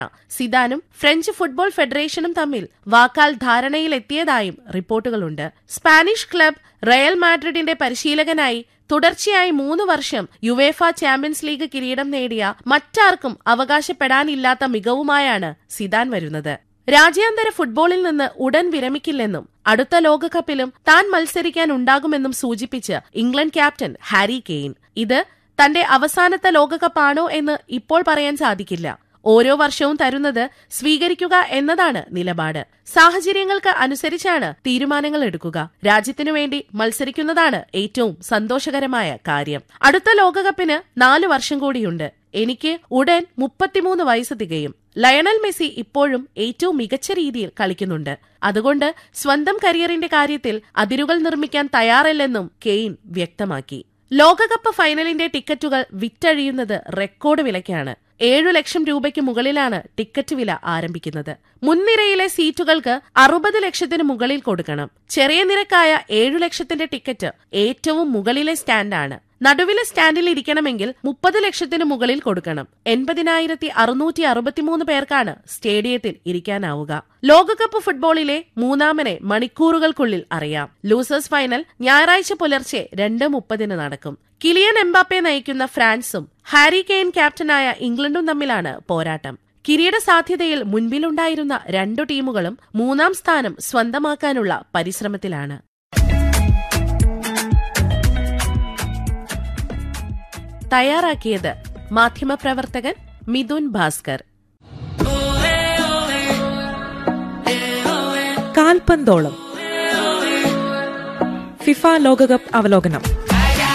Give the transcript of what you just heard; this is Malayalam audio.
സിദാനും ഫ്രഞ്ച് ഫുട്ബോൾ ഫെഡറേഷനും തമ്മിൽ വാക്കാൽ ധാരണയിലെത്തിയതായും റിപ്പോർട്ടുകളുണ്ട് സ്പാനിഷ് ക്ലബ് റയൽ മാഡ്രിഡിന്റെ പരിശീലകനായി തുടർച്ചയായി മൂന്ന് വർഷം യുവേഫ ചാമ്പ്യൻസ് ലീഗ് കിരീടം നേടിയ മറ്റാർക്കും അവകാശപ്പെടാനില്ലാത്ത മികവുമായാണ് സിദാൻ വരുന്നത് രാജ്യാന്തര ഫുട്ബോളിൽ നിന്ന് ഉടൻ വിരമിക്കില്ലെന്നും അടുത്ത ലോകകപ്പിലും താൻ മത്സരിക്കാനുണ്ടാകുമെന്നും സൂചിപ്പിച്ച് ഇംഗ്ലണ്ട് ക്യാപ്റ്റൻ ഹാരി കെയ്ൻ ഇത് തന്റെ അവസാനത്തെ ലോകകപ്പാണോ എന്ന് ഇപ്പോൾ പറയാൻ സാധിക്കില്ല ഓരോ വർഷവും തരുന്നത് സ്വീകരിക്കുക എന്നതാണ് നിലപാട് സാഹചര്യങ്ങൾക്ക് അനുസരിച്ചാണ് തീരുമാനങ്ങൾ എടുക്കുക രാജ്യത്തിനു വേണ്ടി മത്സരിക്കുന്നതാണ് ഏറ്റവും സന്തോഷകരമായ കാര്യം അടുത്ത ലോകകപ്പിന് നാലു വർഷം കൂടിയുണ്ട് എനിക്ക് ഉടൻ മുപ്പത്തിമൂന്ന് വയസ്സ് തികയും ലയണൽ മെസ്സി ഇപ്പോഴും ഏറ്റവും മികച്ച രീതിയിൽ കളിക്കുന്നുണ്ട് അതുകൊണ്ട് സ്വന്തം കരിയറിന്റെ കാര്യത്തിൽ അതിരുകൾ നിർമ്മിക്കാൻ തയ്യാറല്ലെന്നും കെയ്ൻ വ്യക്തമാക്കി ലോകകപ്പ് ഫൈനലിന്റെ ടിക്കറ്റുകൾ വിറ്റഴിയുന്നത് റെക്കോർഡ് വിലയ്ക്കാണ് ഏഴു ലക്ഷം രൂപയ്ക്ക് മുകളിലാണ് ടിക്കറ്റ് വില ആരംഭിക്കുന്നത് മുൻനിരയിലെ സീറ്റുകൾക്ക് അറുപത് ലക്ഷത്തിന് മുകളിൽ കൊടുക്കണം ചെറിയ നിരക്കായ ഏഴു ലക്ഷത്തിന്റെ ടിക്കറ്റ് ഏറ്റവും മുകളിലെ സ്റ്റാൻഡാണ് നടുവിലെ സ്റ്റാൻഡിൽ ഇരിക്കണമെങ്കിൽ മുപ്പത് ലക്ഷത്തിന് മുകളിൽ കൊടുക്കണം എൺപതിനായിരത്തി അറുന്നൂറ്റി അറുപത്തിമൂന്ന് പേർക്കാണ് സ്റ്റേഡിയത്തിൽ ഇരിക്കാനാവുക ലോകകപ്പ് ഫുട്ബോളിലെ മൂന്നാമനെ മണിക്കൂറുകൾക്കുള്ളിൽ അറിയാം ലൂസേഴ്സ് ഫൈനൽ ഞായറാഴ്ച പുലർച്ചെ രണ്ട് മുപ്പതിന് നടക്കും കിലിയൻ എംബാപ്പെ നയിക്കുന്ന ഫ്രാൻസും ഹാരി കെയ്ൻ ക്യാപ്റ്റനായ ഇംഗ്ലണ്ടും തമ്മിലാണ് പോരാട്ടം കിരീട സാധ്യതയിൽ മുൻപിലുണ്ടായിരുന്ന രണ്ടു ടീമുകളും മൂന്നാം സ്ഥാനം സ്വന്തമാക്കാനുള്ള പരിശ്രമത്തിലാണ് തയ്യാറാക്കിയത് മാധ്യമപ്രവർത്തകൻ മിഥുൻ ഭാസ്കർ കാൽപന്തോളം ഫിഫ ലോകകപ്പ് അവലോകനം